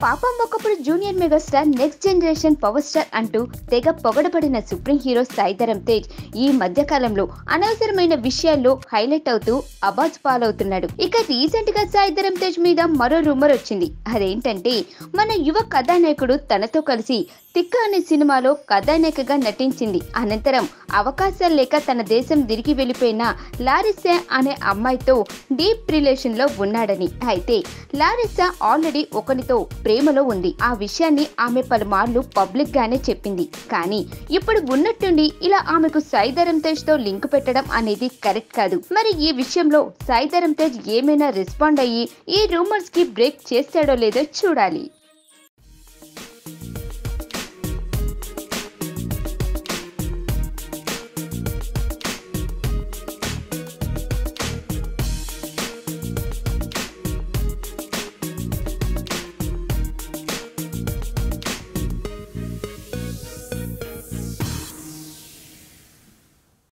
పాపం ఒకప్పుడు junior megastar next generation power star అంటూ తెగ పొగడబడిన సుప్రీం హీరో సాయిధరం తేజ్ ఈ మధ్య కాలంలో అనవసరమైన విషయాల్లో హైలైట్ అవుతూ అబాజ్ పాలవుతున్నాడు ఇక రీసెంట్ గా సాయిధరం తేజ్ మీద మరో రూమర్ వచ్చింది అదేంటంటే మన యువ కథానాయకుడు తనతో కలిసి తిక్క అనే సినిమాలో కథానాయికగా నటించింది అనంతరం అవకాశాలు లేక తన దేశం తిరిగి వెళ్ళిపోయిన లారిసా అనే అమ్మాయితో డీప్ రిలేషన్ లో ఉన్నాడని అయితే లారిసా ఆల్రెడీ ఒకరితో ప్రేమలో ఉంది ఆ విషయాన్ని ఆమె పలుమార్లు పబ్లిక్ గానే చెప్పింది కానీ ఇప్పుడు ఉన్నట్టుండి ఇలా ఆమెకు సాయిధరం తేజ్ తో లింక్ పెట్టడం అనేది కరెక్ట్ కాదు మరి ఈ విషయంలో సాయిధరం తేజ్ ఏమైనా రెస్పాండ్ అయ్యి ఈ రూమర్స్ కి బ్రేక్ చేస్తాడో లేదో చూడాలి